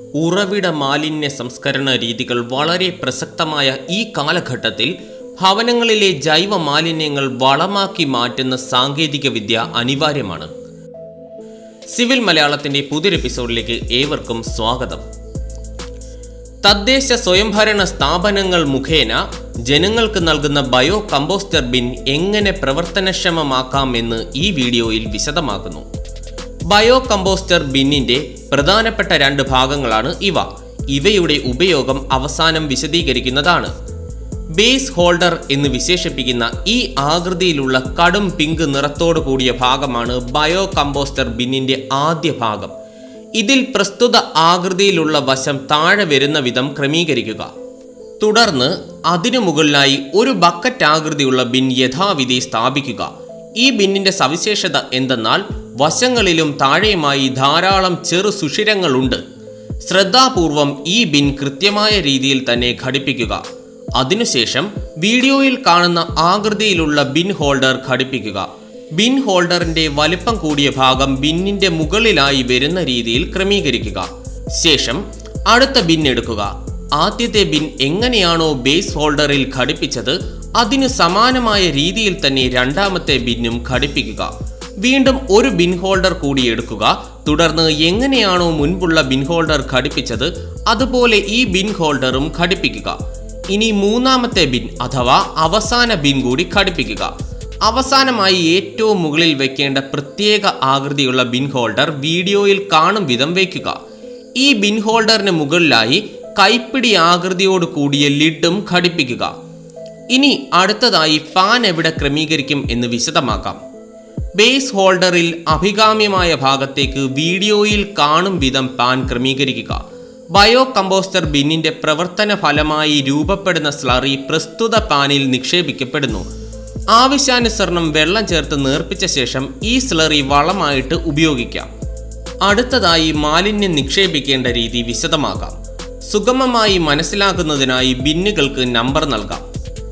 ഉറവിട മാലിന്യ സംസ്കരണ രീതികൾ വളരെ പ്രസക്തമായ ഈ കാലഘട്ടത്തിൽ ഭവനങ്ങളിലെ ജൈവ മാലിന്യങ്ങൾ വളമാക്കി മാറ്റുന്ന സാങ്കേതിക വിദ്യ അനിവാര്യമാണ് സിവിൽ മലയാളത്തിന്റെ പുതിയൊരു എപ്പിസോഡിലേക്ക് ഏവർക്കും സ്വാഗതം തദ്ദേശ സ്വയംഭരണ സ്ഥാപനങ്ങൾ മുഖേന ജനങ്ങൾക്ക് നൽകുന്ന ബയോ കമ്പോസ്റ്റർ ബിൻ എങ്ങനെ പ്രവർത്തനക്ഷമമാക്കാം എന്ന് ഈ വീഡിയോയിൽ വിശദമാക്കുന്നു ബയോ കമ്പോസ്റ്റർ ബിന്നിന്റെ പ്രധാനപ്പെട്ട രണ്ട് ഭാഗങ്ങളാണ് ഇവ ഇവയുടെ ഉപയോഗം അവസാനം വിശദീകരിക്കുന്നതാണ് ബേസ് ഹോൾഡർ എന്ന് വിശേഷിപ്പിക്കുന്ന ഈ ആകൃതിയിലുള്ള കടും പിങ്ക് നിറത്തോടു കൂടിയ ഭാഗമാണ് ബയോ കമ്പോസ്റ്റർ ബിന്നിന്റെ ആദ്യ ഭാഗം ഇതിൽ പ്രസ്തുത ആകൃതിയിലുള്ള വശം താഴെ വരുന്ന വിധം ക്രമീകരിക്കുക തുടർന്ന് അതിനു മുകളിലായി ഒരു ബക്കറ്റ് ആകൃതിയുള്ള ബിൻ യഥാവിധി സ്ഥാപിക്കുക ഈ ബിന്നിന്റെ സവിശേഷത എന്തെന്നാൽ വശങ്ങളിലും താഴെയുമായി ധാരാളം ചെറു സുഷിരങ്ങളുണ്ട് ശ്രദ്ധാപൂർവം ഈ ബിൻ കൃത്യമായ രീതിയിൽ തന്നെ ഘടിപ്പിക്കുക അതിനുശേഷം വീഡിയോയിൽ കാണുന്ന ആകൃതിയിലുള്ള ബിൻ ഹോൾഡർ ഘടിപ്പിക്കുക ബിൻ ഹോൾഡറിന്റെ വലിപ്പം കൂടിയ ഭാഗം ബിന്നിന്റെ മുകളിലായി വരുന്ന രീതിയിൽ ക്രമീകരിക്കുക ശേഷം അടുത്ത ബിൻ എടുക്കുക ആദ്യത്തെ ബിൻ എങ്ങനെയാണോ ബേസ് ഹോൾഡറിൽ ഘടിപ്പിച്ചത് അതിനു സമാനമായ രീതിയിൽ തന്നെ രണ്ടാമത്തെ ബിന്നും ഘടിപ്പിക്കുക വീണ്ടും ഒരു ബിൻ ഹോൾഡർ കൂടി എടുക്കുക തുടർന്ന് എങ്ങനെയാണോ മുൻപുള്ള ബിൻ ഹോൾഡർ ഘടിപ്പിച്ചത് അതുപോലെ ഈ ബിൻ ഹോൾഡറും ഘടിപ്പിക്കുക ഇനി മൂന്നാമത്തെ ബിൻ അഥവാ അവസാന ബിൻ കൂടി ഘടിപ്പിക്കുക അവസാനമായി ഏറ്റവും മുകളിൽ വെക്കേണ്ട പ്രത്യേക ആകൃതിയുള്ള ബിൻ ഹോൾഡർ വീഡിയോയിൽ കാണും വിധം വയ്ക്കുക ഈ ബിൻ ഹോൾഡറിന് മുകളിലായി കൈപ്പിടി ആകൃതിയോട് കൂടിയ ലിഡും ഘടിപ്പിക്കുക ഇനി അടുത്തതായി ഫാൻ എവിടെ ക്രമീകരിക്കും എന്ന് വിശദമാക്കാം ബേസ് ഹോൾഡറിൽ അഭികാമ്യമായ ഭാഗത്തേക്ക് വീഡിയോയിൽ കാണും വിധം പാൻ ക്രമീകരിക്കുക ബയോ കമ്പോസ്റ്റർ ബിന്നിന്റെ പ്രവർത്തന ഫലമായി രൂപപ്പെടുന്ന സ്ലറി പ്രസ്തുത പാനിൽ നിക്ഷേപിക്കപ്പെടുന്നു ആവശ്യാനുസരണം വെള്ളം ചേർത്ത് നേർപ്പിച്ച ശേഷം ഈ സ്ലറി വളമായിട്ട് ഉപയോഗിക്കാം അടുത്തതായി മാലിന്യം നിക്ഷേപിക്കേണ്ട രീതി വിശദമാക്കാം സുഗമമായി മനസ്സിലാക്കുന്നതിനായി ബിന്നുകൾക്ക് നമ്പർ നൽകാം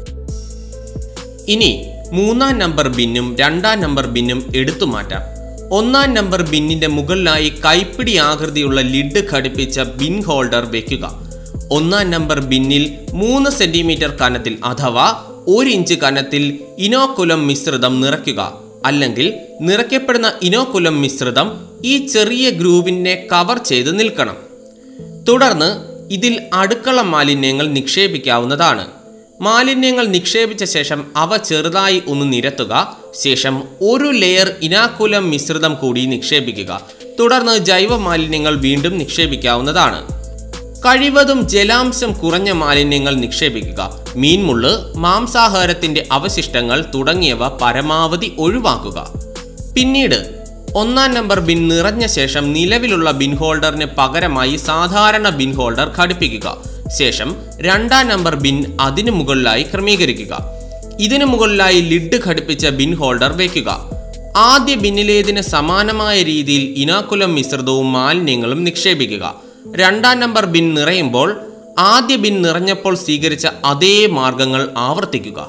ഇനി മൂന്നാം നമ്പർ ബിന്നും രണ്ടാം നമ്പർ ബിന്നും എടുത്തു മാറ്റാം ഒന്നാം നമ്പർ ബിന്നിന്റെ മുകളിലായി കൈപ്പിടി ആകൃതിയുള്ള ലിഡ് ഘടിപ്പിച്ച ബിൻ ഹോൾഡർ വെക്കുക ഒന്നാം നമ്പർ ബിന്നിൽ മൂന്ന് സെന്റിമീറ്റർ കനത്തിൽ അഥവാ ഒരു ഇഞ്ച് കനത്തിൽ ഇനോക്കുലം മിശ്രിതം നിറയ്ക്കുക അല്ലെങ്കിൽ നിറയ്ക്കപ്പെടുന്ന ഇനോക്കുലം മിശ്രിതം ഈ ചെറിയ ഗ്രൂവിനെ കവർ ചെയ്ത് നിൽക്കണം തുടർന്ന് ഇതിൽ അടുക്കള മാലിന്യങ്ങൾ നിക്ഷേപിക്കാവുന്നതാണ് മാലിന്യങ്ങൾ നിക്ഷേപിച്ച ശേഷം അവ ചെറുതായി ഒന്ന് നിരത്തുക ശേഷം ഒരു ലെയർ ഇനാക്കുലം മിശ്രിതം കൂടി നിക്ഷേപിക്കുക തുടർന്ന് ജൈവ മാലിന്യങ്ങൾ വീണ്ടും നിക്ഷേപിക്കാവുന്നതാണ് കഴിവതും ജലാംശം കുറഞ്ഞ മാലിന്യങ്ങൾ നിക്ഷേപിക്കുക മീൻമുള്ള് മാംസാഹാരത്തിന്റെ അവശിഷ്ടങ്ങൾ തുടങ്ങിയവ പരമാവധി ഒഴിവാക്കുക പിന്നീട് ഒന്നാം നമ്പർ ബിൻ നിറഞ്ഞ ശേഷം നിലവിലുള്ള ബിൻ ഹോൾഡറിന് പകരമായി സാധാരണ ബിൻ ഹോൾഡർ ഘടിപ്പിക്കുക ശേഷം രണ്ടാം നമ്പർ ബിൻ അതിനു മുകളിലായി ക്രമീകരിക്കുക ഇതിനു മുകളിലായി ലിഡ് ഘടിപ്പിച്ച ബിൻ ഹോൾഡർ വയ്ക്കുക ആദ്യ ബിന്നിലേതിന് സമാനമായ രീതിയിൽ ഇനാക്കുലം മിശ്രിതവും മാലിന്യങ്ങളും നിക്ഷേപിക്കുക രണ്ടാം നമ്പർ ബിൻ നിറയുമ്പോൾ ആദ്യ ബിൻ നിറഞ്ഞപ്പോൾ സ്വീകരിച്ച അതേ മാർഗങ്ങൾ ആവർത്തിക്കുക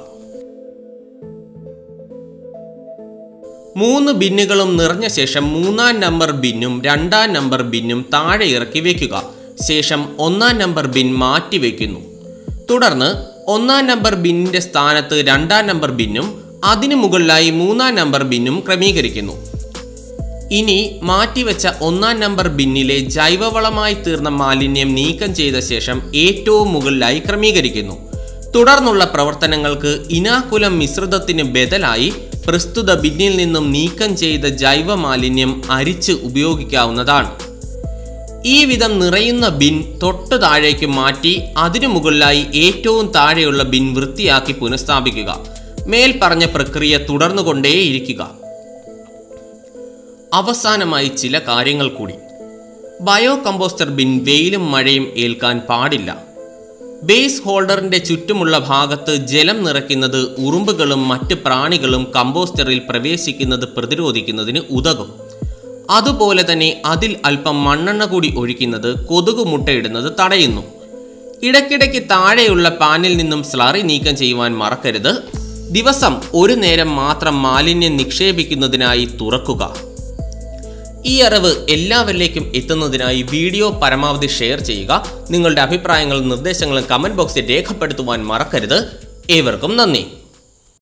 മൂന്ന് ബിന്നുകളും നിറഞ്ഞ ശേഷം മൂന്നാം നമ്പർ ബിന്നും രണ്ടാം നമ്പർ ബിന്നും താഴെ ഇറക്കി വെക്കുക ശേഷം ഒന്നാം നമ്പർ ബിൻ മാറ്റി വയ്ക്കുന്നു തുടർന്ന് ഒന്നാം നമ്പർ ബിന്നിന്റെ സ്ഥാനത്ത് രണ്ടാം നമ്പർ ബിന്നും അതിനു മുകളിലായി മൂന്നാം നമ്പർ ബിന്നും ക്രമീകരിക്കുന്നു ഇനി മാറ്റിവെച്ച ഒന്നാം നമ്പർ ബിന്നിലെ ജൈവവളമായി തീർന്ന മാലിന്യം നീക്കം ചെയ്ത ശേഷം ഏറ്റവും മുകളിലായി ക്രമീകരിക്കുന്നു തുടർന്നുള്ള പ്രവർത്തനങ്ങൾക്ക് ഇനാക്കുലം മിശ്രിതത്തിന് ബദലായി പ്രസ്തുത ബിന്നിൽ നിന്നും നീക്കം ചെയ്ത ജൈവ മാലിന്യം അരിച്ച് ഉപയോഗിക്കാവുന്നതാണ് ഈ വിധം നിറയുന്ന ബിൻ തൊട്ടു താഴേക്ക് മാറ്റി അതിനു മുകളിലായി ഏറ്റവും താഴെയുള്ള ബിൻ വൃത്തിയാക്കി പുനഃസ്ഥാപിക്കുക മേൽ പറഞ്ഞ പ്രക്രിയ തുടർന്നുകൊണ്ടേയിരിക്കുക അവസാനമായി ചില കാര്യങ്ങൾ കൂടി ബയോ കമ്പോസ്റ്റർ ബിൻ വെയിലും മഴയും ഏൽക്കാൻ പാടില്ല ബേസ് ഹോൾഡറിന്റെ ചുറ്റുമുള്ള ഭാഗത്ത് ജലം നിറയ്ക്കുന്നത് ഉറുമ്പുകളും മറ്റ് പ്രാണികളും കമ്പോസ്റ്ററിൽ പ്രവേശിക്കുന്നത് പ്രതിരോധിക്കുന്നതിന് ഉതകും അതുപോലെ തന്നെ അതിൽ അല്പം മണ്ണെണ്ണ കൂടി ഒഴിക്കുന്നത് കൊതുക് മുട്ടയിടുന്നത് തടയുന്നു ഇടയ്ക്കിടയ്ക്ക് താഴെയുള്ള പാനിൽ നിന്നും സ്ലറി നീക്കം ചെയ്യുവാൻ മറക്കരുത് ദിവസം ഒരു നേരം മാത്രം മാലിന്യം നിക്ഷേപിക്കുന്നതിനായി തുറക്കുക ഈ അറിവ് എല്ലാവരിലേക്കും എത്തുന്നതിനായി വീഡിയോ പരമാവധി ഷെയർ ചെയ്യുക നിങ്ങളുടെ അഭിപ്രായങ്ങളും നിർദ്ദേശങ്ങളും കമന്റ് ബോക്സിൽ രേഖപ്പെടുത്തുവാൻ മറക്കരുത് ഏവർക്കും നന്ദി